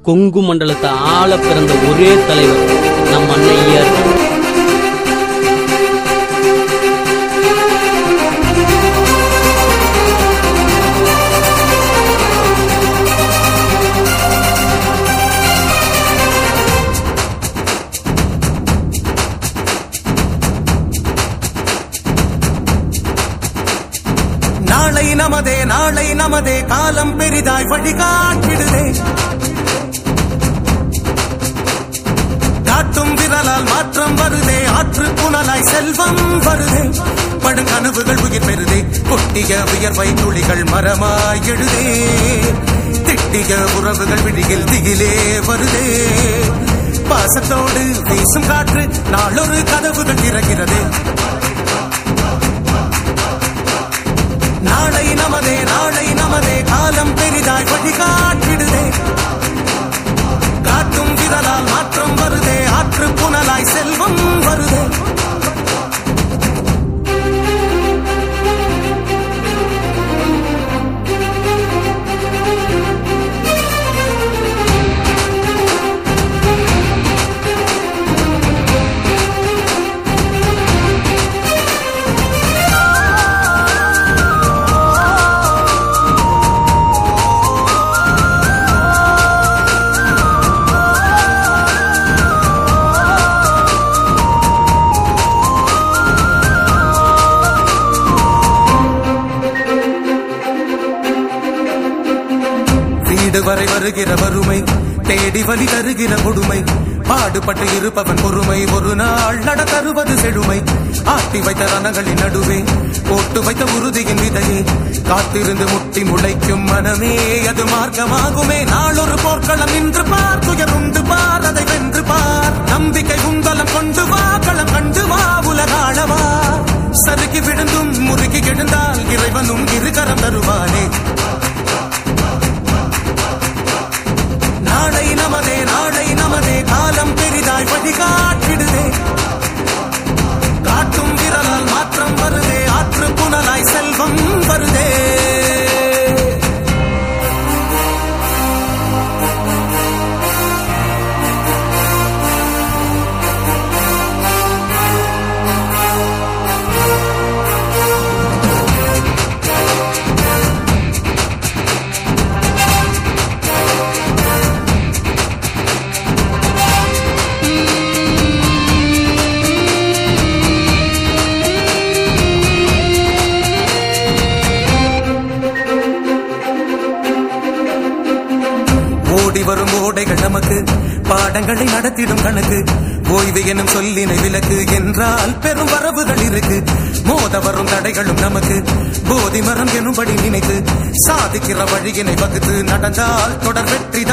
கொங்கு மண்டலத்தை ஆள பிறந்த ஒரே தலைவர் நம் அண்ணன் ஐயர் நாளை நமதே நாளை நமதே காலம் பெரிதாய் வழிகாட்டிடுதே காட்டும் விரலால் மாற்றம் வருதே ஆற்று புனலாய் செல்வம் வருதே படுங்கனவுகள் உயிர் பெறுதே கொட்டிய வியர்வை துளிகள் மரமாய் எழுதே திட்டிய உறவுகள் விழியில் திகிலே வருதே பாசத்தோடு வீசும் காற்று நாளொரு கதவுகள் திறக்கிறதே நாளை நமதே நாளை நமதே காலம் பெரிதாய் வழிகாட்டிடுதே காட்டும் விரலால் மாற்றம் வருதே ஆற்று புனலாய் செல்வம் வருதே வீடு வரை வருகிற வறுமை தேடி வழி தருகிற கொடுமை பாடுபட்டு இருப்பவன் பொறுமை ஒரு நாள் நட தருவது செழுமை ஆட்டி வைத்த ரணங்களின் நடுவே போட்டு வைத்த உறுதியின் விதையே காத்திருந்து முட்டி முளைக்கும் மனமே அது மார்க்கமாகுமே நாளொரு போர்க்களம் நின்று பார் துயருண்டு பார் அதை வென்று பார் நம்பிக்கை உந்தலம் கொண்டு வா களம் கண்டு வா உலகாளவா சறுக்கி விழுந்தும் முறுக்கி எழுந்தால் இறைவனும் இருகரம் தருவானே நாளை நமதே நாளை நமதே காலம் பெரிதாய் வழிகாட்டிடுதே காட்டும் விரலால் மாற்றம் வருதே ஆற்று புனலாய் செல்வம் வருதே ஓடி வரும் ஓடைகள் நமக்கு பாடங்களை நடத்திடும் கணக்கு ஓய்வு எனும் சொல்லினை விலக்கு என்றால் பெரும் வரவுகள் இருக்கு மோத வரும் தடைகளும் நமக்கு போதி மரம் எனும்படி நினைத்து சாதிக்கிற வழியினை வகுத்து நடந்தால் தொடர் வெற்றி